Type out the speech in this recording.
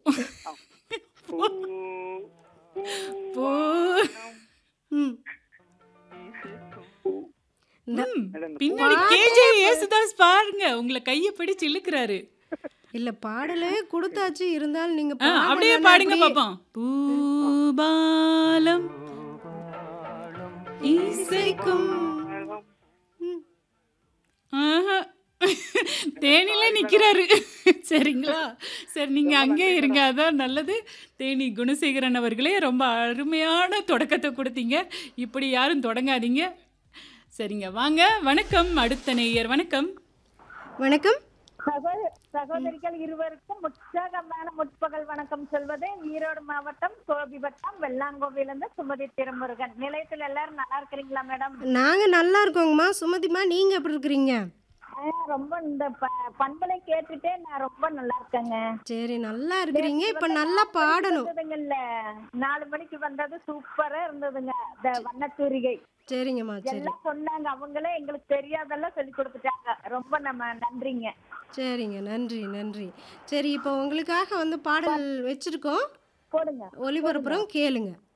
பூ பூ ம் ந- மேடம், இந்த பின்னாடி கேஜே ஏசுதாஸ் பாருங்க உங்களை கைய பிடிச்சு இழுக்கிறாரு இல்ல பாடலே கொடுத்தாச்சு இருந்தாலும் நீங்க ஆ, அப்படியே பாடலைன்னா பாடுங்க அப்படியே- பாப்போம் பூபாலம் இசைக்கும் ம். ஆஹா. தேனில நிக்கிறாரு சரிங்களா சரி நீங்க அங்கே இருங்க அதான் நல்லது தேனி குணசேகரன் அவர்களே ரொம்ப அருமையான தொடக்கத்தை கொடுத்தீங்க இப்படி யாரும் தொடங்காதீங்க சரிங்க வாங்க வணக்கம் அடுத்த நேயர் வணக்கம் வணக்கம் சகோ- சகோதரிகள் இருவருக்கும் உற்சாகமான முற்பகல் வணக்கம் சொல்வது ஈரோடு மாவட்டம் கோபிவட்டம் வெள்ளாங்கோவிலிருந்து சுமதி திருமுருகன் நிலையத்தில் எல்லாரும் நல்லா இருக்கிறீங்களா மேடம் நாங்க நல்லா இருக்கோங்கம்மா சுமதிமா நீங்க எப்படி இருக்கிறீங்க ஆ, ரொம்ப இந்த ப- பண்பலை கேட்டுட்டே நான் ரொம்ப நல்லா இருக்கேங்க சரி நல்லா இருக்கிறீங்க இப்ப நல்லா பாடணும் இருந்ததுங்கல்ல நாலு மணிக்கு வந்தது சூப்பரா இருந்ததுங்க இந்த வண்ணத்தூரிகை சரிங்கம்மா சரி எல்லாம் சொன்னாங்க அவங்களே எங்களுக்கு தெரியாதெல்லாம் சொல்லி கொடுத்துட்டாங்க ரொம்ப நம்ம நன்றிங்க சரிங்க நன்றி நன்றி சரி இப்போ உங்களுக்காக வந்து பாடல் வச்சிருக்கோம் போடுங்க ஒளிபரப்புறோம் கேளுங்க